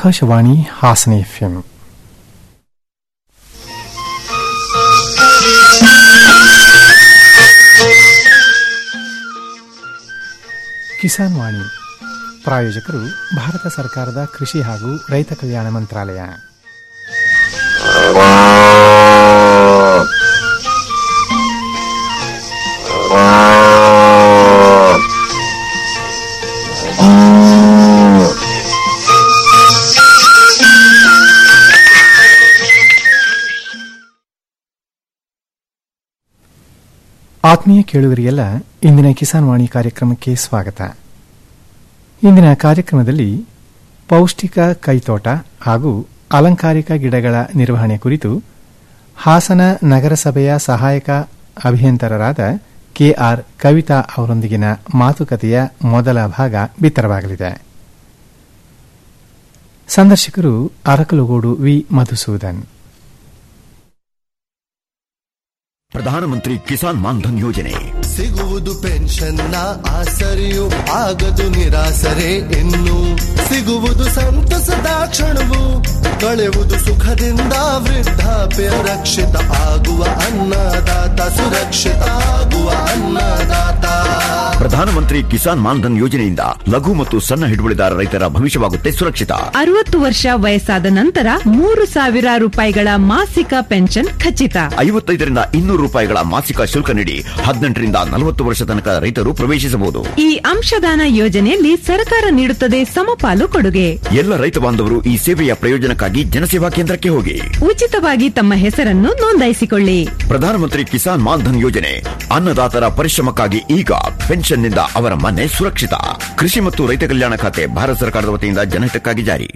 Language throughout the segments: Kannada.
ಆಕಾಶವಾಣಿ ಹಾಸನ ಎಫ್ಎಂ ಕಿಸಾನ್ ವಾಣಿ ಪ್ರಾಯೋಜಕರು ಭಾರತ ಸರ್ಕಾರದ ಕೃಷಿ ಹಾಗೂ ರೈತ ಕಲ್ಯಾಣ ಮಂತ್ರಾಲಯ ಆತ್ಮೀಯ ಕೇಳುಗರಿಗೆಲ್ಲ ಇಂದಿನ ಕಿಸಾನ್ ವಾಣಿ ಕಾರ್ಯಕ್ರಮಕ್ಕೆ ಸ್ವಾಗತ ಇಂದಿನ ಕಾರ್ಯಕ್ರಮದಲ್ಲಿ ಪೌಷ್ಟಿಕ ಕೈತೋಟ ಹಾಗೂ ಅಲಂಕಾರಿಕ ಗಿಡಗಳ ನಿರ್ವಹಣೆ ಕುರಿತು ಹಾಸನ ನಗರಸಭೆಯ ಸಹಾಯಕ ಅಭಿಯಂತರರಾದ ಕೆಆರ್ ಕವಿತಾ ಅವರೊಂದಿಗಿನ ಮಾತುಕತೆಯ ಮೊದಲ ಭಾಗ ಬಿತ್ತರವಾಗಲಿದೆ ಸಂದರ್ಶಕರು ಅರಕಲುಗೂಡು ವಿ ಮಧುಸೂದನ್ ಪ್ರಧಾನಮಂತ್ರಿ ಕಿಸಾನ್ ಮಾನ್ಧನ್ ಯೋಜನೆ ಸಿಗುವುದು ಪೆನ್ಷನ್ನ ಆಸರೆಯು ಆಗದು ನಿರಾಸರೆ ಇನ್ನು ಸಿಗುವುದು ಸಂತಸದ ಕ್ಷಣವು ಕಳೆಯುವುದು ಸುಖದಿಂದ ವೃದ್ಧಾಪ್ಯ ರಕ್ಷಿತ ಆಗುವ ಅನ್ನದಾತ ಸುರಕ್ಷಿತ ಆಗುವ ಅನ್ನದಾತ ಪ್ರಧಾನಮಂತ್ರಿ ಕಿಸಾನ್ ಮಾನ್ಧನ್ ಯೋಜನೆಯಿಂದ ಲಘು ಮತ್ತು ಸಣ್ಣ ಹಿಡುವಳಿದಾರ ರೈತರ ಭವಿಷ್ಯವಾಗುತ್ತೆ ಸುರಕ್ಷಿತ ಅರವತ್ತು ವರ್ಷ ವಯಸ್ಸಾದ ನಂತರ ಮೂರು ಸಾವಿರ ರೂಪಾಯಿಗಳ ಮಾಸಿಕ ಪೆನ್ಷನ್ ಖಚಿತ ಐವತ್ತೈದರಿಂದ ಇನ್ನೂರು ರೂಪಾಯಿಗಳ ಮಾಸಿಕ ಶುಲ್ಕ ನೀಡಿ ಹದಿನೆಂಟರಿಂದ ನಲವತ್ತು ವರ್ಷ ತನಕ ರೈತರು ಪ್ರವೇಶಿಸಬಹುದು ಈ ಅಂಶದಾನ ಯೋಜನೆಯಲ್ಲಿ ಸರ್ಕಾರ ನೀಡುತ್ತದೆ ಸಮಪಾಲು ಕೊಡುಗೆ ಎಲ್ಲ ರೈತ ಬಾಂಧವರು ಈ ಸೇವೆಯ ಪ್ರಯೋಜನಕ್ಕಾಗಿ ಜನಸೇವಾ ಕೇಂದ್ರಕ್ಕೆ ಹೋಗಿ ಉಚಿತವಾಗಿ ತಮ್ಮ ಹೆಸರನ್ನು ನೋಂದಾಯಿಸಿಕೊಳ್ಳಿ ಪ್ರಧಾನಮಂತ್ರಿ ಕಿಸಾನ್ ಮಾನ್ಧನ್ ಯೋಜನೆ ಅನ್ನದಾತರ ಪರಿಶ್ರಮಕ್ಕಾಗಿ ಈಗ ಪೆನ್ಷನ್ನಿಂದ ಅವರ ಮನೆ ಸುರಕ್ಷಿತ ಕೃಷಿ ಮತ್ತು ರೈತ ಕಲ್ಯಾಣ ಖಾತೆ ಭಾರತ ಸರ್ಕಾರದ ವತಿಯಿಂದ ಜನಹಿತಕ್ಕಾಗಿ ಜಾರಿ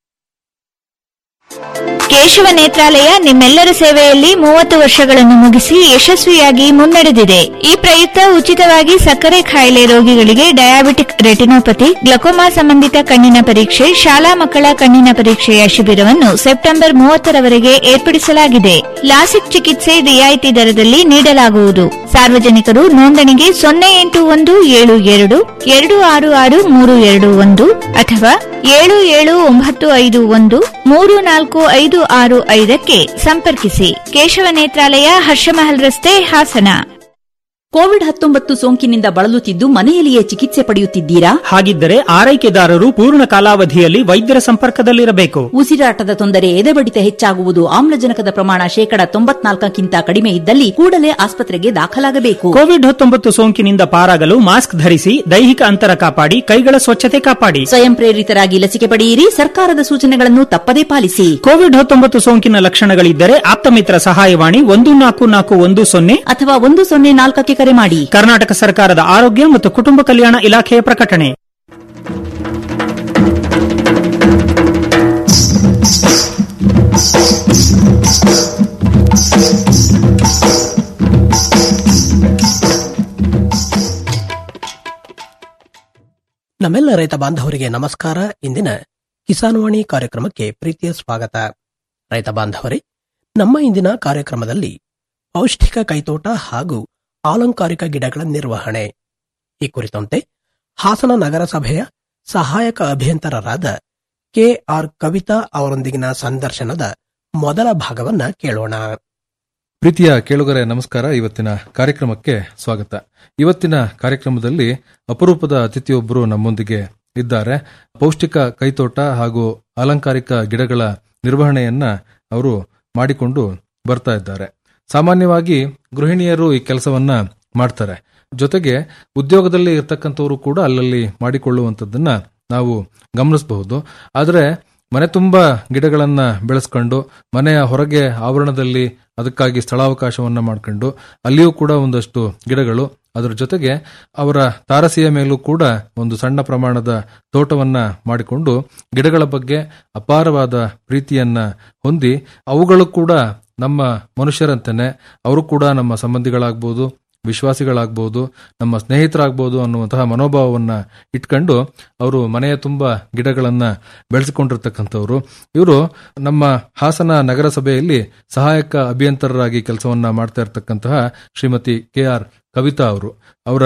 ಕೇಶವ ನೇತ್ರಾಲಯ ನಿಮ್ಮೆಲ್ಲರ ಸೇವೆಯಲ್ಲಿ ಮೂವತ್ತು ವರ್ಷಗಳನ್ನು ಮುಗಿಸಿ ಯಶಸ್ವಿಯಾಗಿ ಮುನ್ನಡೆದಿದೆ ಈ ಪ್ರಯುಕ್ತ ಉಚಿತವಾಗಿ ಸಕ್ಕರೆ ಕಾಯಿಲೆ ರೋಗಿಗಳಿಗೆ ಡಯಾಬಿಟಿಕ್ ರೆಟಿನೋಪತಿ ಗ್ಲಕೋಮಾ ಸಂಬಂಧಿತ ಕಣ್ಣಿನ ಪರೀಕ್ಷೆ ಶಾಲಾ ಮಕ್ಕಳ ಕಣ್ಣಿನ ಪರೀಕ್ಷೆಯ ಶಿಬಿರವನ್ನು ಸೆಪ್ಟೆಂಬರ್ ಮೂವತ್ತರವರೆಗೆ ಏರ್ಪಡಿಸಲಾಗಿದೆ ಲಾಸಿಕ್ ಚಿಕಿತ್ಸೆ ರಿಯಾಯಿತಿ ದರದಲ್ಲಿ ನೀಡಲಾಗುವುದು ಸಾರ್ವಜನಿಕರು ನೋಂದಣಿಗೆ ಸೊನ್ನೆ ಎಂಟು ಒಂದು ಏಳು ಎರಡು ಎರಡು ಆರು ಆರು ಮೂರು ಎರಡು ಒಂದು ಅಥವಾ ಏಳು ಏಳು ಒಂಬತ್ತು ಐದು ಒಂದು ಮೂರು ನಾಲ್ಕು ಐದು ಆರು ಐದಕ್ಕೆ ಸಂಪರ್ಕಿಸಿ ಕೇಶವ ನೇತ್ರಾಲಯ ಹರ್ಷಮಹಲ್ ರಸ್ತೆ ಹಾಸನ ಕೋವಿಡ್ ಹತ್ತೊಂಬತ್ತು ಸೋಂಕಿನಿಂದ ಬಳಲುತ್ತಿದ್ದು ಮನೆಯಲ್ಲಿಯೇ ಚಿಕಿತ್ಸೆ ಪಡೆಯುತ್ತಿದ್ದೀರಾ ಹಾಗಿದ್ದರೆ ಆರೈಕೆದಾರರು ಪೂರ್ಣ ಕಾಲಾವಧಿಯಲ್ಲಿ ವೈದ್ಯರ ಸಂಪರ್ಕದಲ್ಲಿರಬೇಕು ಉಸಿರಾಟದ ತೊಂದರೆ ಎದೆಬಡಿತ ಹೆಚ್ಚಾಗುವುದು ಆಮ್ಲಜನಕದ ಪ್ರಮಾಣ ಶೇಕಡ ತೊಂಬತ್ನಾಲ್ಕಕ್ಕಿಂತ ಕಡಿಮೆ ಇದ್ದಲ್ಲಿ ಕೂಡಲೇ ಆಸ್ಪತ್ರೆಗೆ ದಾಖಲಾಗಬೇಕು ಕೋವಿಡ್ ಹತ್ತೊಂಬತ್ತು ಸೋಂಕಿನಿಂದ ಪಾರಾಗಲು ಮಾಸ್ಕ್ ಧರಿಸಿ ದೈಹಿಕ ಅಂತರ ಕಾಪಾಡಿ ಕೈಗಳ ಸ್ವಚ್ಛತೆ ಕಾಪಾಡಿ ಸ್ವಯಂ ಪ್ರೇರಿತರಾಗಿ ಲಸಿಕೆ ಪಡೆಯಿರಿ ಸರ್ಕಾರದ ಸೂಚನೆಗಳನ್ನು ತಪ್ಪದೇ ಪಾಲಿಸಿ ಕೋವಿಡ್ ಹತ್ತೊಂಬತ್ತು ಸೋಂಕಿನ ಲಕ್ಷಣಗಳಿದ್ದರೆ ಆಪ್ತಮಿತ್ರ ಸಹಾಯವಾಣಿ ಒಂದು ನಾಲ್ಕು ನಾಲ್ಕು ಒಂದು ಸೊನ್ನೆ ಅಥವಾ ಒಂದು ಸೊನ್ನೆ ನಾಲ್ಕಕ್ಕೆ ಕರೆ ಮಾಡಿ ಕರ್ನಾಟಕ ಸರ್ಕಾರದ ಆರೋಗ್ಯ ಮತ್ತು ಕುಟುಂಬ ಕಲ್ಯಾಣ ಇಲಾಖೆಯ ಪ್ರಕಟಣೆ ನಮ್ಮೆಲ್ಲ ರೈತ ಬಾಂಧವರಿಗೆ ನಮಸ್ಕಾರ ಇಂದಿನ ಕಿಸಾನ್ವಾಣಿ ಕಾರ್ಯಕ್ರಮಕ್ಕೆ ಪ್ರೀತಿಯ ಸ್ವಾಗತ ರೈತ ಬಾಂಧವರೇ ನಮ್ಮ ಇಂದಿನ ಕಾರ್ಯಕ್ರಮದಲ್ಲಿ ಪೌಷ್ಟಿಕ ಕೈತೋಟ ಹಾಗೂ ಆಲಂಕಾರಿಕ ಗಿಡಗಳ ನಿರ್ವಹಣೆ ಈ ಕುರಿತಂತೆ ಹಾಸನ ನಗರಸಭೆಯ ಸಹಾಯಕ ಅಭಿಯಂತರರಾದ ಕೆಆರ್ ಕವಿತಾ ಅವರೊಂದಿಗಿನ ಸಂದರ್ಶನದ ಮೊದಲ ಭಾಗವನ್ನ ಕೇಳೋಣ ಪ್ರೀತಿಯ ಕೇಳುಗರೆ ನಮಸ್ಕಾರ ಇವತ್ತಿನ ಕಾರ್ಯಕ್ರಮಕ್ಕೆ ಸ್ವಾಗತ ಇವತ್ತಿನ ಕಾರ್ಯಕ್ರಮದಲ್ಲಿ ಅಪರೂಪದ ಅತಿಥಿಯೊಬ್ಬರು ನಮ್ಮೊಂದಿಗೆ ಇದ್ದಾರೆ ಪೌಷ್ಟಿಕ ಕೈತೋಟ ಹಾಗೂ ಅಲಂಕಾರಿಕ ಗಿಡಗಳ ನಿರ್ವಹಣೆಯನ್ನ ಅವರು ಮಾಡಿಕೊಂಡು ಬರ್ತಾ ಇದ್ದಾರೆ ಸಾಮಾನ್ಯವಾಗಿ ಗೃಹಿಣಿಯರು ಈ ಕೆಲಸವನ್ನ ಮಾಡ್ತಾರೆ ಜೊತೆಗೆ ಉದ್ಯೋಗದಲ್ಲಿ ಇರ್ತಕ್ಕಂಥವರು ಕೂಡ ಅಲ್ಲಲ್ಲಿ ಮಾಡಿಕೊಳ್ಳುವಂಥದ್ದನ್ನ ನಾವು ಗಮನಿಸಬಹುದು ಆದರೆ ಮನೆ ತುಂಬ ಗಿಡಗಳನ್ನ ಬೆಳೆಸ್ಕೊಂಡು ಮನೆಯ ಹೊರಗೆ ಆವರಣದಲ್ಲಿ ಅದಕ್ಕಾಗಿ ಸ್ಥಳಾವಕಾಶವನ್ನ ಮಾಡ್ಕೊಂಡು ಅಲ್ಲಿಯೂ ಕೂಡ ಒಂದಷ್ಟು ಗಿಡಗಳು ಅದರ ಜೊತೆಗೆ ಅವರ ತಾರಸಿಯ ಮೇಲೂ ಕೂಡ ಒಂದು ಸಣ್ಣ ಪ್ರಮಾಣದ ತೋಟವನ್ನ ಮಾಡಿಕೊಂಡು ಗಿಡಗಳ ಬಗ್ಗೆ ಅಪಾರವಾದ ಪ್ರೀತಿಯನ್ನ ಹೊಂದಿ ಅವುಗಳು ಕೂಡ ನಮ್ಮ ಮನುಷ್ಯರಂತೆನೆ ಅವರು ಕೂಡ ನಮ್ಮ ಸಂಬಂಧಿಗಳಾಗ್ಬೋದು ವಿಶ್ವಾಸಿಗಳಾಗ್ಬೋದು ನಮ್ಮ ಸ್ನೇಹಿತರಾಗ್ಬೋದು ಅನ್ನುವಂತಹ ಮನೋಭಾವವನ್ನ ಇಟ್ಕೊಂಡು ಅವರು ಮನೆಯ ತುಂಬ ಗಿಡಗಳನ್ನ ಬೆಳೆಸಿಕೊಂಡಿರ್ತಕ್ಕಂಥವ್ರು ಇವರು ನಮ್ಮ ಹಾಸನ ನಗರಸಭೆಯಲ್ಲಿ ಸಹಾಯಕ ಅಭಿಯಂತರರಾಗಿ ಕೆಲಸವನ್ನ ಮಾಡ್ತಾ ಇರತಕ್ಕಂತಹ ಶ್ರೀಮತಿ ಕೆ ಆರ್ ಕವಿತಾ ಅವರು ಅವರ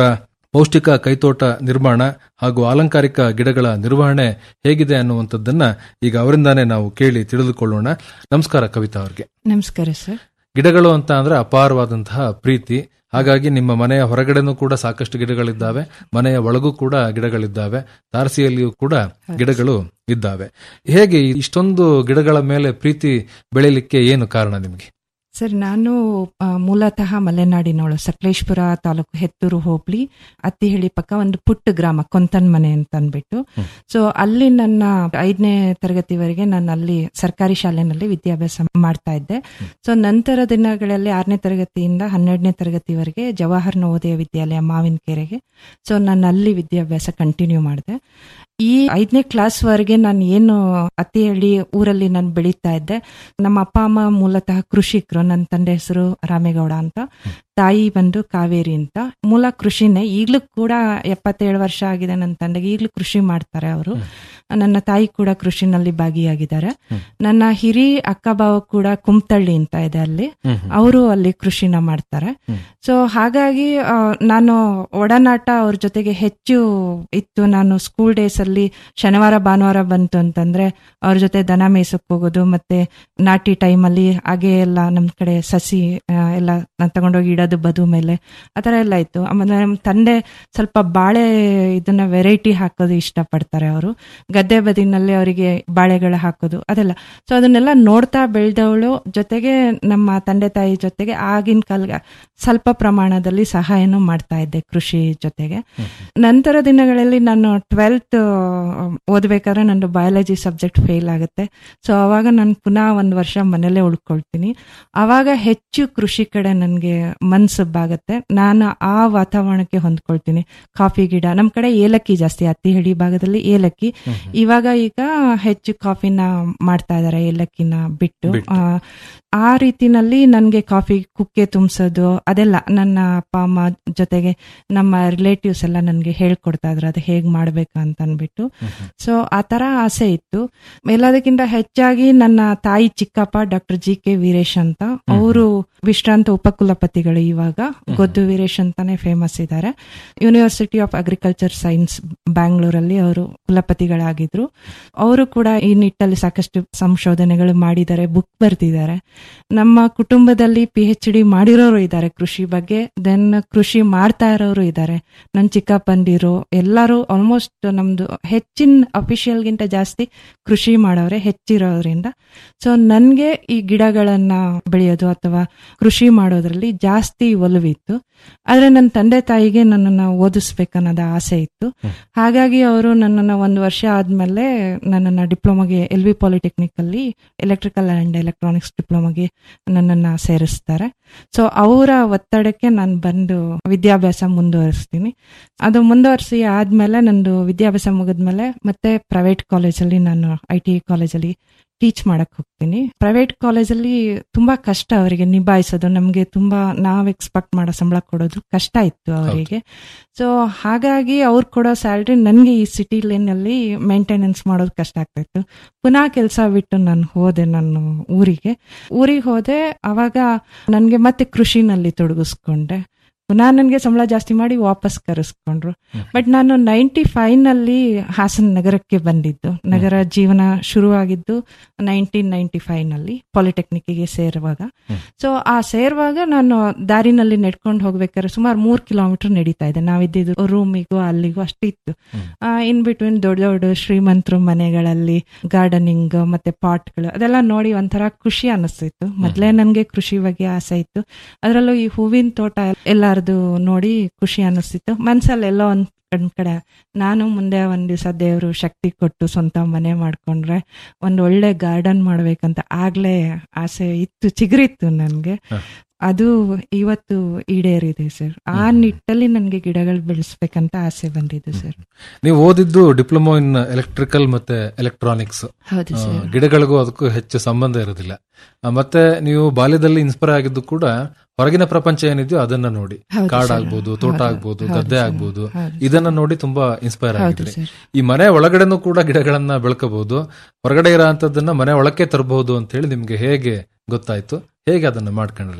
ಪೌಷ್ಟಿಕ ಕೈತೋಟ ನಿರ್ಮಾಣ ಹಾಗೂ ಅಲಂಕಾರಿಕ ಗಿಡಗಳ ನಿರ್ವಹಣೆ ಹೇಗಿದೆ ಅನ್ನುವಂಥದ್ದನ್ನ ಈಗ ಅವರಿಂದಾನೇ ನಾವು ಕೇಳಿ ತಿಳಿದುಕೊಳ್ಳೋಣ ನಮಸ್ಕಾರ ಕವಿತಾ ಅವ್ರಿಗೆ ನಮಸ್ಕಾರ ಸರ್ ಗಿಡಗಳು ಅಂತ ಅಂದ್ರೆ ಅಪಾರವಾದಂತಹ ಪ್ರೀತಿ ಹಾಗಾಗಿ ನಿಮ್ಮ ಮನೆಯ ಹೊರಗಡೆನೂ ಕೂಡ ಸಾಕಷ್ಟು ಗಿಡಗಳಿದ್ದಾವೆ ಮನೆಯ ಒಳಗೂ ಕೂಡ ಗಿಡಗಳಿದ್ದಾವೆ ತಾರಸಿಯಲ್ಲಿಯೂ ಕೂಡ ಗಿಡಗಳು ಇದ್ದಾವೆ ಹೇಗೆ ಇಷ್ಟೊಂದು ಗಿಡಗಳ ಮೇಲೆ ಪ್ರೀತಿ ಬೆಳಿಲಿಕ್ಕೆ ಏನು ಕಾರಣ ನಿಮಗೆ ಸರ್ ನಾನು ಆ, ಮೂಲತಃ ಮಲೆನಾಡಿನವಳು ಸಕಲೇಶ್ಪುರ ತಾಲೂಕು ಹೆತ್ತೂರು ಹೋಬಳಿ ಅತ್ತಿಹಳ್ಳಿ ಪಕ್ಕ ಒಂದು ಪುಟ್ಟ ಗ್ರಾಮ ಕೊಂತನ್ ಮನೆ ಅಂತ ಅಂದ್ಬಿಟ್ಟು ಸೊ ಅಲ್ಲಿ ನನ್ನ ಐದನೇ ತರಗತಿವರೆಗೆ ನಾನು ಅಲ್ಲಿ ಸರ್ಕಾರಿ ಶಾಲೆನಲ್ಲಿ ವಿದ್ಯಾಭ್ಯಾಸ ಮಾಡ್ತಾ ಇದ್ದೆ ಸೊ ನಂತರ ದಿನಗಳಲ್ಲಿ ಆರನೇ ತರಗತಿಯಿಂದ ಹನ್ನೆರಡನೇ ತರಗತಿವರೆಗೆ ಜವಾಹರ್ ನವೋದಯ ವಿದ್ಯಾಲಯ ಮಾವಿನಕೆರೆಗೆ ಸೊ ನಾನು ಅಲ್ಲಿ ವಿದ್ಯಾಭ್ಯಾಸ ಕಂಟಿನ್ಯೂ ಮಾಡಿದೆ ಈ ಐದನೇ ಕ್ಲಾಸ್ ವರೆಗೆ ನಾನು ಏನು ಅತ್ತಿಹಳ್ಳಿ ಊರಲ್ಲಿ ನಾನು ಬೆಳೀತಾ ಇದ್ದೆ ನಮ್ಮ ಅಪ್ಪ ಅಮ್ಮ ಮೂಲತಃ ಕೃಷಿಕರು ನನ್ನ ತಂದೆ ಹೆಸರು ರಾಮೇಗೌಡ ಅಂತ ತಾಯಿ ಬಂದು ಕಾವೇರಿ ಅಂತ ಮೂಲ ಕೃಷಿನೇ ಈಗ್ಲೂ ಕೂಡ ಎಪ್ಪತ್ತೇಳು ವರ್ಷ ಆಗಿದೆ ನನ್ನ ತಂದೆಗೆ ಈಗ್ಲೂ ಕೃಷಿ ಮಾಡ್ತಾರೆ ಅವರು ನನ್ನ ತಾಯಿ ಕೂಡ ಕೃಷಿನಲ್ಲಿ ಭಾಗಿಯಾಗಿದ್ದಾರೆ ನನ್ನ ಹಿರಿ ಅಕ್ಕ ಬಾವ ಕೂಡ ಕುಮ್ತಳ್ಳಿ ಅಂತ ಇದೆ ಅಲ್ಲಿ ಅವರು ಅಲ್ಲಿ ಕೃಷಿನ ಮಾಡ್ತಾರೆ ಸೊ ಹಾಗಾಗಿ ಆ, ನಾನು ಒಡನಾಟ ಅವ್ರ ಜೊತೆಗೆ ಹೆಚ್ಚು ಇತ್ತು ನಾನು ಸ್ಕೂಲ್ ಡೇಸ್ ಅಲ್ಲಿ ಶನಿವಾರ ಭಾನುವಾರ ಬಂತು ಅಂತಂದ್ರೆ ಅವ್ರ ಜೊತೆ ದನ ಮೇಯ್ಸಕ್ ಹೋಗೋದು ಮತ್ತೆ ನಾಟಿ ಟೈಮ್ ಅಲ್ಲಿ ಹಾಗೆ ಎಲ್ಲ ನಮ್ ಕಡೆ ಸಸಿ ಆ, ಎಲ್ಲ ನಾನ್ ತಗೊಂಡೋಗಿ ಇಡೋದು ಬದು ಮೇಲೆ ಆತರ ಎಲ್ಲ ಇತ್ತು ಆಮೇಲೆ ನಮ್ ತಂದೆ ಸ್ವಲ್ಪ ಬಾಳೆ ಇದನ್ನ ವೆರೈಟಿ ಹಾಕೋದು ಇಷ್ಟಪಡ್ತಾರೆ ಅವರು ಗದ್ದೆ ಬದಿನಲ್ಲಿ ಅವರಿಗೆ ಬಾಳೆಗಳ ಹಾಕೋದು ಅದೆಲ್ಲ ಸೊ ಅದನ್ನೆಲ್ಲ ನೋಡ್ತಾ ಬೆಳೆದವಳು ಜೊತೆಗೆ ನಮ್ಮ ತಂದೆ ತಾಯಿ ಜೊತೆಗೆ ಆಗಿನ ಕಾಲ ಸ್ವಲ್ಪ ಪ್ರಮಾಣದಲ್ಲಿ ಸಹಾಯನೂ ಮಾಡ್ತಾ ಇದ್ದೆ ಕೃಷಿ ಜೊತೆಗೆ ನಂತರ ದಿನಗಳಲ್ಲಿ ನಾನು ಟ್ವೆಲ್ತ್ ಓದ್ಬೇಕಾದ್ರೆ ನಂದು ಬಯಾಲಜಿ ಸಬ್ಜೆಕ್ಟ್ ಫೇಲ್ ಆಗುತ್ತೆ ಸೊ ಅವಾಗ ನಾನು ಪುನಃ ಒಂದು ವರ್ಷ ಮನೇಲೆ ಉಳ್ಕೊಳ್ತೀನಿ ಅವಾಗ ಹೆಚ್ಚು ಕೃಷಿ ಕಡೆ ನನಗೆ ಮನ್ಸು ಬಾಗುತ್ತೆ ನಾನು ಆ ವಾತಾವರಣಕ್ಕೆ ಹೊಂದ್ಕೊಳ್ತೀನಿ ಕಾಫಿ ಗಿಡ ನಮ್ಮ ಕಡೆ ಏಲಕ್ಕಿ ಜಾಸ್ತಿ ಹತ್ತಿಹಳ್ಳಿ ಭಾಗದಲ್ಲಿ ಏಲಕ್ಕಿ ಇವಾಗ ಈಗ ಹೆಚ್ಚು ಕಾಫಿನ ಮಾಡ್ತಾ ಇದಾರೆ ಏಲಕ್ಕಿನ ಬಿಟ್ಟು ಬಿಟ್ಟು. ಆ, ಆ ರೀತಿನಲ್ಲಿ ನನಗೆ ಕಾಫಿ ಕುಕ್ಕೆ ತುಂಬಿಸೋದು ಅದೆಲ್ಲ ನನ್ನ ಅಪ್ಪ ಅಮ್ಮ ಜೊತೆಗೆ ನಮ್ಮ ರಿಲೇಟಿವ್ಸ್ ಎಲ್ಲ ನನಗೆ ಹೇಳ್ಕೊಡ್ತಾ ಇದ್ರು ಅದು ಹೇಗ್ ಮಾಡ್ಬೇಕು ಅಂತ ಅನ್ಬಿಟ್ಟು ಸೊ ಆ ತರ ಆಸೆ ಇತ್ತು ಎಲ್ಲದಕ್ಕಿಂತ ಹೆಚ್ಚಾಗಿ ನನ್ನ ತಾಯಿ ಚಿಕ್ಕಪ್ಪ ಡಾಕ್ಟರ್ ಜಿ ಕೆ ವೀರೇಶ್ ಅಂತ ಅವರು ವಿಶ್ರಾಂತ ಉಪಕುಲಪತಿಗಳು ಇವಾಗ ಗೊದ್ದು ವೀರೇಶ್ ಅಂತಾನೆ ಫೇಮಸ್ ಇದ್ದಾರೆ ಯೂನಿವರ್ಸಿಟಿ ಆಫ್ ಅಗ್ರಿಕಲ್ಚರ್ ಸೈನ್ಸ್ ಬ್ಯಾಂಗ್ಳೂರಲ್ಲಿ ಅವರು ಕುಲಪತಿಗಳಾಗಿದ್ರು ಅವರು ಕೂಡ ಈ ನಿಟ್ಟಲ್ಲಿ ಸಾಕಷ್ಟು ಸಂಶೋಧನೆಗಳು ಮಾಡಿದ್ದಾರೆ ಬುಕ್ ಬರ್ತಿದ್ದಾರೆ ನಮ್ಮ ಕುಟುಂಬದಲ್ಲಿ ಪಿ ಎಚ್ ಡಿ ಮಾಡಿರೋರು ಇದ್ದಾರೆ ಕೃಷಿ ಬಗ್ಗೆ ದೆನ್ ಕೃಷಿ ಮಾಡ್ತಾ ಇರೋರು ಇದ್ದಾರೆ ನನ್ನ ಚಿಕ್ಕಪ್ಪಂದಿರು ಎಲ್ಲರೂ ಆಲ್ಮೋಸ್ಟ್ ನಮ್ದು ಹೆಚ್ಚಿನ ಅಫಿಷಿಯಲ್ಗಿಂತ ಜಾಸ್ತಿ ಕೃಷಿ ಮಾಡೋರೆ ಹೆಚ್ಚಿರೋದ್ರಿಂದ ಸೊ ನನ್ಗೆ ಈ ಗಿಡಗಳನ್ನ ಬೆಳೆಯೋದು ಅಥವಾ ಕೃಷಿ ಮಾಡೋದ್ರಲ್ಲಿ ಜಾಸ್ತಿ ಒಲವಿತ್ತು ಆದ್ರೆ ನನ್ನ ತಂದೆ ತಾಯಿಗೆ ನನ್ನನ್ನ ಓದಿಸ್ಬೇಕನ್ನೋದ ಆಸೆ ಇತ್ತು ಹಾಗಾಗಿ ಅವರು ನನ್ನನ್ನ ಒಂದು ವರ್ಷ ಆದ್ಮೇಲೆ ನನ್ನನ್ನ ಡಿಪ್ಲೊಮಾಗೆ ಎಲ್ ವಿ ಪಾಲಿಟೆಕ್ನಿಕ್ ಅಲ್ಲಿ ಎಲೆಕ್ಟ್ರಿಕಲ್ ಅಂಡ್ ಎಲೆಕ್ಟ್ರಾನಿಕ್ಸ್ ಡಿಪ್ಲೊಮಾಗೆ ನನ್ನನ್ನ ಸೇರಿಸ್ತಾರೆ ಸೊ ಅವರ ಒತ್ತಡಕ್ಕೆ ನಾನು ಬಂದು ವಿದ್ಯಾಭ್ಯಾಸ ಮುಂದುವರಿಸ್ತೀನಿ ಅದು ಮುಂದುವರಿಸಿ ಆದ್ಮೇಲೆ ನಂದು ವಿದ್ಯಾಭ್ಯಾಸ ಮುಗಿದ್ಮೇಲೆ ಮತ್ತೆ ಪ್ರೈವೇಟ್ ಕಾಲೇಜಲ್ಲಿ ನಾನು ಐ ಟಿ ಕಾಲೇಜಲ್ಲಿ ಟೀಚ್ ಮಾಡಕ್ ಹೋಗ್ತೀನಿ ಪ್ರೈವೇಟ್ ಕಾಲೇಜಲ್ಲಿ ತುಂಬಾ ಕಷ್ಟ ಅವರಿಗೆ ನಿಭಾಯಿಸೋದು ನಮ್ಗೆ ತುಂಬಾ ನಾವ್ ಎಕ್ಸ್ಪೆಕ್ಟ್ ಮಾಡೋ ಸಂಬಳ ಕೊಡೋದು ಕಷ್ಟ ಇತ್ತು ಅವರಿಗೆ ಸೊ ಹಾಗಾಗಿ ಅವ್ರು ಕೊಡೋ ಸ್ಯಾಲ್ರಿ ನನ್ಗೆ ಈ ಸಿಟಿ ಲೈನಲ್ಲಿ ಮೇಂಟೆನೆನ್ಸ್ ಮಾಡೋದು ಕಷ್ಟ ಆಗ್ತಾ ಇತ್ತು ಪುನಃ ಕೆಲಸ ಬಿಟ್ಟು ನಾನು ಹೋದೆ ನಾನು ಊರಿಗೆ ಊರಿಗೆ ಹೋದೆ ಅವಾಗ ನನ್ಗೆ ಮತ್ತೆ ಕೃಷಿನಲ್ಲಿ ತೊಡಗಿಸ್ಕೊಂಡೆ ಪುನಃ ನನಗೆ ಸಂಬಳ ಜಾಸ್ತಿ ಮಾಡಿ ವಾಪಸ್ ಕರೆಸ್ಕೊಂಡ್ರು ಬಟ್ ನಾನು ನೈಂಟಿ ಫೈವ್ ನಲ್ಲಿ ಹಾಸನ ನಗರಕ್ಕೆ ಬಂದಿದ್ದು ನಗರ ಜೀವನ ಶುರುವಾಗಿದ್ದು ನೈನ್ಟೀನ್ ನೈನ್ಟಿ ಫೈವ್ ನಲ್ಲಿ ಪಾಲಿಟೆಕ್ನಿಕ್ಗೆ ಸೇರುವಾಗ ಸೊ ಆ ಸೇರುವಾಗ ನಾನು ದಾರಿನಲ್ಲಿ ನಡ್ಕೊಂಡು ಹೋಗ್ಬೇಕಾದ್ರೆ ಸುಮಾರು ಮೂರ್ ಕಿಲೋಮೀಟರ್ ನಡೀತಾ ಇದೆ ನಾವಿದ್ದಿದ್ದು ರೂಮಿಗೂ ಅಲ್ಲಿಗೂ ಅಷ್ಟಿತ್ತು ಇನ್ ಬಿಟ್ವೀನ್ ದೊಡ್ಡ ದೊಡ್ಡ ಶ್ರೀಮಂತರು ಮನೆಗಳಲ್ಲಿ ಗಾರ್ಡನಿಂಗ್ ಮತ್ತೆ ಪಾಟ್ಗಳು ಅದೆಲ್ಲ ನೋಡಿ ಒಂಥರ ಖುಷಿ ಅನಿಸ್ತಿತ್ತು ಮೊದ್ಲೇ ನನ್ಗೆ ಕೃಷಿ ಬಗ್ಗೆ ಆಸೆ ಇತ್ತು ಅದರಲ್ಲೂ ಈ ಹೂವಿನ ತೋಟ ಎಲ್ಲಾರ್ದು ನೋಡಿ ಖುಷಿ ಅನಿಸ್ತಿತ್ತು ಮನ್ಸಲ್ಲಿ ಎಲ್ಲೋ ಒಂದ್ ಒಂದ್ ಕಡೆ ನಾನು ಮುಂದೆ ಒಂದ್ ದಿವಸ ದೇವರು ಶಕ್ತಿ ಕೊಟ್ಟು ಸ್ವಂತ ಮನೆ ಮಾಡ್ಕೊಂಡ್ರೆ ಒಂದ್ ಒಳ್ಳೆ ಗಾರ್ಡನ್ ಮಾಡ್ಬೇಕಂತ ಆಗ್ಲೇ ಆಸೆ ಇತ್ತು ಚಿಗುರಿತ್ತು ನನ್ಗೆ ಅದು ಇವತ್ತು ಈಡೇರಿದೆ ಸರ್ ಆ ನಿಟ್ಟಲ್ಲಿ ನನ್ಗೆ ಗಿಡಗಳು ಬೆಳೆಸ್ಬೇಕಂತ ಆಸೆ ಬಂದಿದೆ ಸರ್ ನೀವು ಓದಿದ್ದು ಡಿಪ್ಲೊಮಾ ಇನ್ ಎಲೆಕ್ಟ್ರಿಕಲ್ ಮತ್ತೆ ಎಲೆಕ್ಟ್ರಾನಿಕ್ಸ್ ಹೌದು ಆ, ಸರ್ ಗಿಡಗಳಿಗೂ ಅದಕ್ಕೂ ಹೆಚ್ಚು ಸಂಬಂಧ ಇರೋದಿಲ್ಲ ಆ, ಮತ್ತೆ ನೀವು ಬಾಲ್ಯದಲ್ಲಿ ಇನ್ಸ್ಪೈರ್ ಆಗಿದ್ದು ಕೂಡ ಹೊರಗಿನ ಪ್ರಪಂಚ ಏನಿದೆಯೋ ಅದನ್ನ ನೋಡಿ ಹೌದು ಕಾಡ್ ಸರ್. ಆಗ್ಬೋದು ತೋಟ ಹೌದು. ಆಗ್ಬೋದು ಹೌದು ಗದ್ದೆ ಸರ್. ಆಗ್ಬೋದು ಹೌದು ಇದನ್ನ ನೋಡಿ ತುಂಬಾ ಇನ್ಸ್ಪೈರ್ ಹೌದು ಆಗಿದ್ರಿ ಸರ್. ಈ ಮನೆ ಒಳಗಡೆನೂ ಕೂಡ ಗಿಡಗಳನ್ನ ಬೆಳ್ಕೋಬಹುದು ಹೊರಗಡೆ ಇರೋ ಅಂತದನ್ನ ಮನೆ ಒಳಕ್ಕೆ ತರಬಹುದು ಅಂತ ಹೇಳಿ ನಿಮ್ಗೆ ಹೇಗೆ ಗೊತ್ತಾಯ್ತು ಹೇಗೆ ಅದನ್ನ ಮಾಡ್ಕೊಂಡ್ರಿ ನೀವು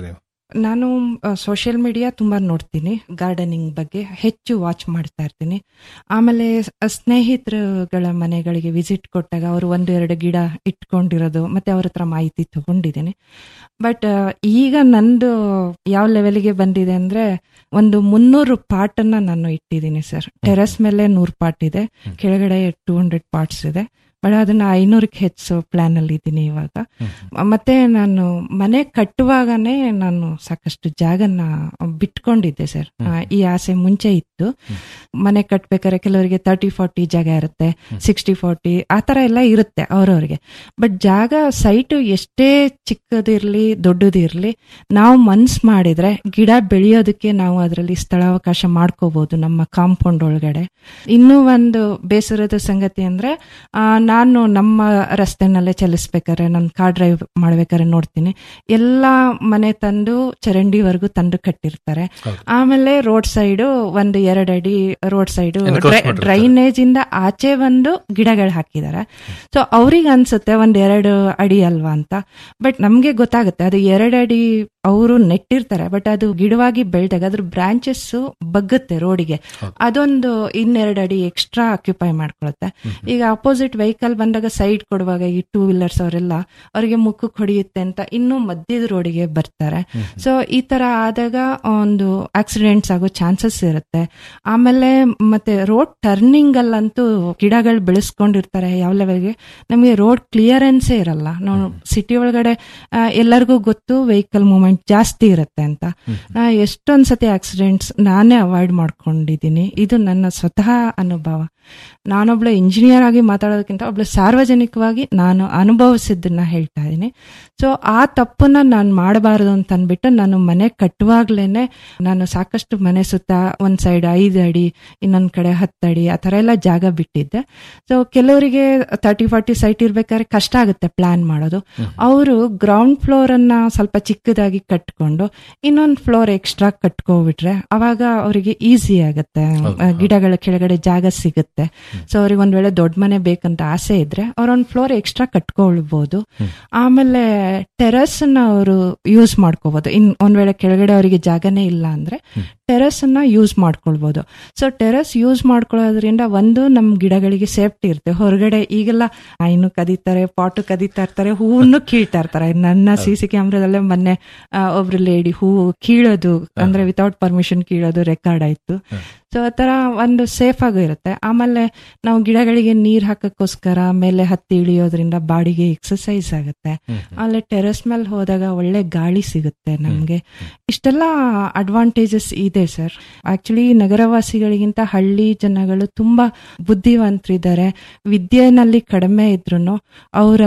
ನಾನು ಸೋಷಿಯಲ್ ಮೀಡಿಯಾ ತುಂಬಾ ನೋಡ್ತೀನಿ ಗಾರ್ಡನಿಂಗ್ ಬಗ್ಗೆ ಹೆಚ್ಚು ವಾಚ್ ಮಾಡ್ತಾ ಇರ್ತೀನಿ ಆಮೇಲೆ ಸ್- ಸ್ನೇಹಿತರುಗಳ ಮನೆಗಳಿಗೆ ವಿಸಿಟ್ ಕೊಟ್ಟಾಗ ಅವರು ಒಂದು ಎರಡು ಗಿಡ ಇಟ್ಕೊಂಡಿರೋದು ಮತ್ತೆ ಅವ್ರ ಹತ್ರ ಮಾಹಿತಿ ತಗೊಂಡಿದ್ದೀನಿ ಬಟ್ ಈಗ ನಂದು ಯಾವ ಲೆವೆಲ್ಗೆ ಬಂದಿದೆ ಅಂದ್ರೆ ಒಂದು ಮುನ್ನೂರು ಪಾಟನ್ನ ನಾನು ಇಟ್ಟಿದ್ದೀನಿ ಸರ್ ಟೆರೆಸ್ ಮೇಲೆ ನೂರು ಪಾಟ್ ಇದೆ ಕೆಳಗಡೆ ಟೂ ಹಂಡ್ರೆಡ್ ಪಾರ್ಟ್ಸ್ ಇದೆ ಬಟ್ ಅದನ್ನ ಐನೂರಕ್ಕೆ ಹೆಚ್ಚು ಪ್ಲಾನ್ ಅಲ್ಲಿ ಇದ್ದೀನಿ ಇವಾಗ ಮತ್ತೆ ನಾನು ಮನೆ ಕಟ್ಟುವಾಗನೇ ನಾನು ಸಾಕಷ್ಟು ಜಾಗನ ಬಿಟ್ಕೊಂಡಿದ್ದೆ ಸರ್ ಆ, ಈ ಆಸೆ ಮುಂಚೆ ಇತ್ತು ಮನೆ ಕಟ್ಬೇಕಾದ್ರೆ ಕೆಲವರಿಗೆ ತರ್ಟಿ ಫಾರ್ಟಿ ಜಾಗ ಇರುತ್ತೆ ಸಿಕ್ಸ್ಟಿ ಫಾರ್ಟಿ ಆ ತರ ಎಲ್ಲ ಇರುತ್ತೆ ಅವ್ರವ್ರಿಗೆ ಬಟ್ ಜಾಗ ಸೈಟ್ ಎಷ್ಟೇ ಚಿಕ್ಕದಿರ್ಲಿ ದೊಡ್ಡದಿರ್ಲಿ ನಾವು ಮನ್ಸ್ ಮಾಡಿದ್ರೆ ಗಿಡ ಬೆಳೆಯೋದಕ್ಕೆ ನಾವು ಅದರಲ್ಲಿ ಸ್ಥಳಾವಕಾಶ ಮಾಡ್ಕೋಬಹುದು ನಮ್ಮ ಕಾಂಪೌಂಡ್ ಒಳಗಡೆ ಇನ್ನೂ ಒಂದು ಬೇಸರದ ಸಂಗತಿ ಅಂದ್ರೆ ಆ, ನಾನು ನಮ್ಮ ರಸ್ತೆನಲ್ಲೇ ಚಲಿಸ್ಬೇಕಾದ್ರೆ ನಾನು ಕಾರ್ ಡ್ರೈವ್ ಮಾಡ್ಬೇಕಾದ್ರೆ ನೋಡ್ತೀನಿ ಎಲ್ಲಾ ಮನೆ ತಂದು ಚರಂಡಿವರೆಗೂ ತಂದು ಕಟ್ಟಿರ್ತಾರೆ ಆಮೇಲೆ ರೋಡ್ ಸೈಡ್ ಒಂದು ಎರಡು ಅಡಿ ರೋಡ್ ಸೈಡ್ Encroach ಮಾಡಿರ್ತಾರೆ. ಡ್ರೈನೇಜ್ ಇಂದ ಆಚೆ ಬಂದು ಗಿಡಗಳು ಹಾಕಿದ್ದಾರೆ ಸೊ ಅವ್ರಿಗೆ ಅನ್ಸುತ್ತೆ ಒಂದ್ ಎರಡು ಅಡಿ ಅಲ್ವಾ ಅಂತ ಬಟ್ ನಮ್ಗೆ ಗೊತ್ತಾಗುತ್ತೆ ಅದು ಎರಡು ಅಡಿ ಅವರು ನೆಟ್ಟಿರ್ತಾರೆ ಬಟ್ ಅದು ಗಿಡವಾಗಿ ಬೆಳೆದಾಗ ಅದ್ರ ಬ್ರಾಂಚಸ್ ಬಗ್ಗುತ್ತೆ ರೋಡಿಗೆ ಅದೊಂದು ಇನ್ನೆರಡು ಅಡಿ ಎಕ್ಸ್ಟ್ರಾ ಆಕ್ಯುಪೈ ಮಾಡ್ಕೊಳುತ್ತೆ ಈಗ ಅಪೋಸಿಟ್ ವೆಹಿಕಲ್ ಬಂದಾಗ ಸೈಡ್ ಕೊಡುವಾಗ ಈ ಟೂ ವೀಲರ್ಸ್ ಅವರೆಲ್ಲ ಅವರಿಗೆ ಮುಖಕ್ಕೆ ಹೊಡೆಯುತ್ತೆ ಅಂತ ಇನ್ನೂ ಮಧ್ಯದ ರೋಡಿಗೆ ಬರ್ತಾರೆ ಸೊ ಈ ತರ ಆದಾಗ ಒಂದು ಆಕ್ಸಿಡೆಂಟ್ಸ್ ಆಗೋ ಚಾನ್ಸಸ್ ಇರುತ್ತೆ ಆಮೇಲೆ ಮತ್ತೆ ರೋಡ್ ಟರ್ನಿಂಗ್ ಅಲ್ಲಂತೂ ಗಿಡಗಳು ಬೆಳೆಸ್ಕೊಂಡಿರ್ತಾರೆ ಯಾವ ಲೆವೆಲ್ಗೆ ನಮಗೆ ರೋಡ್ ಕ್ಲಿಯರೆನ್ಸೇ ಇರಲ್ಲ ನಾವು ಸಿಟಿ ಒಳಗಡೆ ಆ, ಎಲ್ಲರಿಗೂ ಗೊತ್ತು ವೆಹಿಕಲ್ ಮೂವ್ಮೆಂಟ್ ಜಾಸ್ತಿ ಇರುತ್ತೆ ಅಂತ ನಾ ಎಷ್ಟೊಂದ್ ಸತಿ ಆಕ್ಸಿಡೆಂಟ್ಸ್ ನಾನೇ ಅವಾಯ್ಡ್ ಮಾಡ್ಕೊಂಡಿದ್ದೀನಿ ಇದು ನನ್ನ ಸ್ವತಃ ಅನುಭವ ನಾನೊಬ್ಳು ಇಂಜಿನಿಯರ್ ಆಗಿ ಮಾತಾಡೋದಕ್ಕಿಂತ ಒಬ್ಳು ಸಾರ್ವಜನಿಕವಾಗಿ ನಾನು ಅನುಭವಿಸಿದ್ದನ್ನ ಹೇಳ್ತಾ ಇದ್ದೀನಿ ಸೊ ಆ ತಪ್ಪನ್ನ ನಾನು ಮಾಡಬಾರದು ಅಂತ ಅಂದ್ಬಿಟ್ಟು ನಾನು ಮನೆ ಕಟ್ಟುವಾಗ್ಲೇನೆ ನಾನು ಸಾಕಷ್ಟು ಮನೆ ಸುತ್ತ ಒಂದ್ ಸೈಡ್ ಐದು ಅಡಿ ಇನ್ನೊಂದ್ ಕಡೆ ಹತ್ತು ಅಡಿ ಆ ತರ ಎಲ್ಲ ಜಾಗ ಬಿಟ್ಟಿದ್ದೆ ಸೊ ಕೆಲವರಿಗೆ ತರ್ಟಿ ಫಾರ್ಟಿ ಸೈಟ್ ಇರ್ಬೇಕಾದ್ರೆ ಕಷ್ಟ ಆಗುತ್ತೆ ಪ್ಲಾನ್ ಮಾಡೋದು ಅವರು ಗ್ರೌಂಡ್ ಫ್ಲೋರ್ ಅನ್ನ ಸ್ವಲ್ಪ ಚಿಕ್ಕದಾಗಿ ಕಟ್ಕೊಂಡು ಇನ್ನೊಂದು ಫ್ಲೋರ್ ಎಕ್ಸ್ಟ್ರಾ ಕಟ್ಕೋಬಿಟ್ರೆ ಅವಾಗ ಅವರಿಗೆ ಈಸಿ ಆಗುತ್ತೆ ಆ, ಗಿಡಗಳ ಕೆಳಗಡೆ ಜಾಗ ಸಿಗುತ್ತೆ ಸೊ ಅವ್ರಿಗೆ ಒಂದ್ ವೇಳೆ ದೊಡ್ಡ ಮನೆ ಬೇಕಂತ ಆಸೆ ಇದ್ರೆ ಅವ್ರೊಂದ್ ಫ್ಲೋರ್ ಎಕ್ಸ್ಟ್ರಾ ಕಟ್ಕೊಳ್ಬಹುದು ಆಮೇಲೆ ಟೆರಸ್ ಅನ್ನ ಅವರು ಯೂಸ್ ಮಾಡ್ಕೋಬಹುದು ಇನ್ ಒಂದ್ ವೇಳೆ ಕೆಳಗಡೆ ಅವರಿಗೆ ಜಾಗನೇ ಇಲ್ಲ ಅಂದ್ರೆ ಟೆರಸ್ ಅನ್ನ ಯೂಸ್ ಮಾಡ್ಕೊಳ್ಬಹುದು ಸೊ ಟೆರಸ್ ಯೂಸ್ ಮಾಡ್ಕೊಳ್ಳೋದ್ರಿಂದ ಒಂದು ನಮ್ ಗಿಡಗಳಿಗೆ ಸೇಫ್ಟಿ ಇರುತ್ತೆ ಹೊರಗಡೆ ಈಗೆಲ್ಲ ಐನು ಕದೀತಾರೆ ಪಾಟು ಕದೀತಾ ಇರ್ತಾರೆ ಹೂವನ್ನು ಕೀಳ್ತಾ ಇರ್ತಾರೆ ನನ್ನ ಸಿ ಸಿ ಕ್ಯಾಮ್ರಾದಲ್ಲೇ ಮೊನ್ನೆ ಆ, ಒಬ್ರು ಲೇಡಿ ಹೂವು ಕೀಳೋದು ಅಂದ್ರೆ ವಿತೌಟ್ ಪರ್ಮಿಷನ್ ಕೀಳೋದು ರೆಕಾರ್ಡ್ ಆಯ್ತು ಸೊ ಆ ತರ ಒಂದು ಸೇಫ್ ಆಗೂ ಇರುತ್ತೆ ಆಮೇಲೆ ನಾವು ಗಿಡಗಳಿಗೆ ನೀರ್ ಹಾಕಕ್ಕೋಸ್ಕರ ಮೇಲೆ ಹತ್ತಿ ಇಳಿಯೋದ್ರಿಂದ ಬಾಡಿಗೆ ಎಕ್ಸಸೈಸ್ ಆಗುತ್ತೆ ಆಮೇಲೆ ಟೆರೆಸ್ ಮೇಲೆ ಹೋದಾಗ ಒಳ್ಳೆ ಗಾಳಿ ಸಿಗುತ್ತೆ ನಮ್ಗೆ ಇಷ್ಟೆಲ್ಲ ಅಡ್ವಾಂಟೇಜಸ್ ಇದೆ ಸರ್ ಆಕ್ಚುಲಿ ನಗರವಾಸಿಗಳಿಗಿಂತ ಹಳ್ಳಿ ಜನಗಳು ತುಂಬಾ ಬುದ್ಧಿವಂತರಿದ್ದಾರೆ ವಿದ್ಯೆನಲ್ಲಿ ಕಡಿಮೆ ಇದ್ರು ಅವರ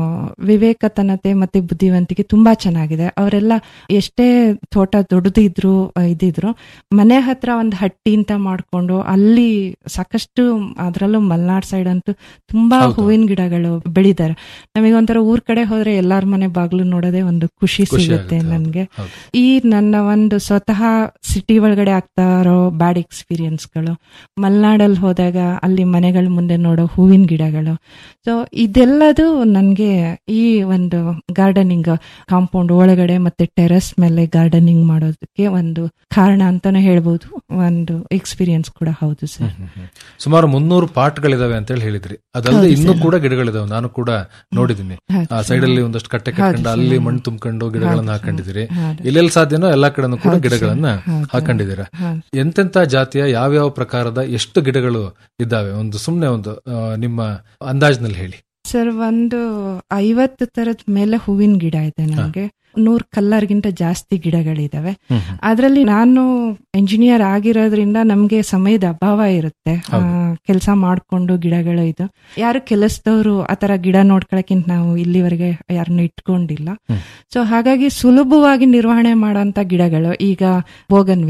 ವಿವೇಕತನತೆ ಮತ್ತೆ ಬುದ್ಧಿವಂತಿಕೆ ತುಂಬಾ ಚೆನ್ನಾಗಿದೆ ಅವರೆಲ್ಲ ಎಷ್ಟೇ ತೋಟ ದೊಡ್ಡದಿದ್ರು ಆ, ಇದಿದ್ರು ಮನೆ ಹತ್ರ ಒಂದು ಹಟ್ಟಿ ಅಂತ ಮಾಡ್ಕೊಂಡು ಅಲ್ಲಿ ಸಾಕಷ್ಟು ಅದರಲ್ಲೂ ಮಲ್ನಾಡ್ ಸೈಡ್ ಅಂತೂ ತುಂಬಾ ಹೂವಿನ ಗಿಡಗಳು ಬೆಳಿತಾರೆ ನಮಗೆ ಒಂಥರ ಊರ್ ಕಡೆ ಹೋದ್ರೆ ಎಲ್ಲಾರ ಮನೆ ಬಾಗ್ಲು ನೋಡೋದೇ ಒಂದು ಖುಷಿ ಖುಷಿ ಸಿಗುತ್ತೆ ಆಗುತ್ತೆ, ಹೌದು, ನನ್ಗೆ ಹೌದು. ಈ ನನ್ನ ಒಂದು ಸ್ವತಃ ಸಿಟಿ ಒಳಗಡೆ ಆಗ್ತಾ ಇರೋ ಬ್ಯಾಡ್ ಎಕ್ಸ್ಪೀರಿಯನ್ಸ್ಗಳು ಮಲ್ನಾಡಲ್ಲಿ ಹೋದಾಗ ಅಲ್ಲಿ ಮನೆಗಳ ಮುಂದೆ ನೋಡೋ ಹೂವಿನ ಗಿಡಗಳು ಸೊ ಇದೆಲ್ಲದು ನನ್ಗೆ ಈ ಒಂದು ಗಾರ್ಡನಿಂಗ್ ಕಾಂಪೌಂಡ್ ಒಳಗಡೆ ಮತ್ತೆ ಟೆರೆಸ್ ಮೇಲೆ ಗಾರ್ಡನಿಂಗ್ ಮಾಡೋದಕ್ಕೆ ಒಂದು ಕಾರಣ ಅಂತಾನೆ ಹೇಳ್ಬೋದು ಒಂದು ಎಕ್ಸ್ಪೀರಿಯನ್ಸ್ ಕೂಡ ಹೌದು ಸರ್ ಸುಮಾರು ಮುನ್ನೂರು ಪಾಟ್ಗಳಿದಾವೆ ಅಂತ ಹೇಳಿ ಹೇಳಿದ್ರಿ ಅದಲ್ಲದೆ ಹೌದು ಇನ್ನೂ ಸರ್. ಕೂಡ ಗಿಡಗಳಿದಾವೆ ನಾನು ಕೂಡ ನೋಡಿದ್ದೀನಿ ಹೌದು ಆ ಸರ್. ಸೈಡ್ ಅಲ್ಲಿ ಒಂದಷ್ಟು ಕಟ್ಟೆ ಹೌದು ಕಟ್ಕೊಂಡು ಸರ್. ಅಲ್ಲಿ ಮಣ್ಣು ತುಂಬಿಕೊಂಡು ಗಿಡಗಳನ್ನ ಹೌದು ಸರ್. ಹಾಕೊಂಡಿದ್ದೀರಿ ಹೌದು. ಎಲ್ಲೆಲ್ಲಿ ಸಾಧ್ಯನೋ ಎಲ್ಲಾ ಕಡೆನೂ ಕೂಡ ಹೌದು ಸರ್. ಗಿಡಗಳನ್ನ ಹೌದು. ಹಾಕೊಂಡಿದ್ದೀರಾ ಹೌದು. ಎಂತೆಂತ ಜಾತಿಯ ಯಾವ್ಯಾವ ಪ್ರಕಾರದ ಎಷ್ಟು ಗಿಡಗಳು ಇದ್ದಾವೆ ಒಂದು ಸುಮ್ನೆ ಒಂದು ಆ, ನಿಮ್ಮ ಅಂದಾಜಿನಲ್ಲಿ ಹೇಳಿ ಸರ್ ಒಂದು ಐವತ್ತು ತರದ ಮೇಲೆ ಹೂವಿನ ಗಿಡ ಇದೆ ನನಗೆ ನೂರ್ ಕಲ್ಲರ್ಗಿಂತ ಜಾಸ್ತಿ ಗಿಡಗಳಿದಾವೆ ಅದರಲ್ಲಿ ನಾನು ಇಂಜಿನಿಯರ್ ಆಗಿರೋದ್ರಿಂದ ನಮ್ಗೆ ಸಮಯದ ಅಭಾವ ಇರುತ್ತೆ ಕೆಲಸ ಮಾಡ್ಕೊಂಡು ಗಿಡಗಳು ಇದು ಯಾರು ಕೆಲಸದವರು ಆತರ ಗಿಡ ನೋಡ್ಕೊಳಕ್ಕಿಂತ ನಾವು ಇಲ್ಲಿವರೆಗೆ ಯಾರನ್ನು ಇಟ್ಕೊಂಡಿಲ್ಲ ಸೊ ಹಾಗಾಗಿ ಸುಲಭವಾಗಿ ನಿರ್ವಹಣೆ ಮಾಡೋಂತ ಗಿಡಗಳು ಈಗ ಬೋಗನ್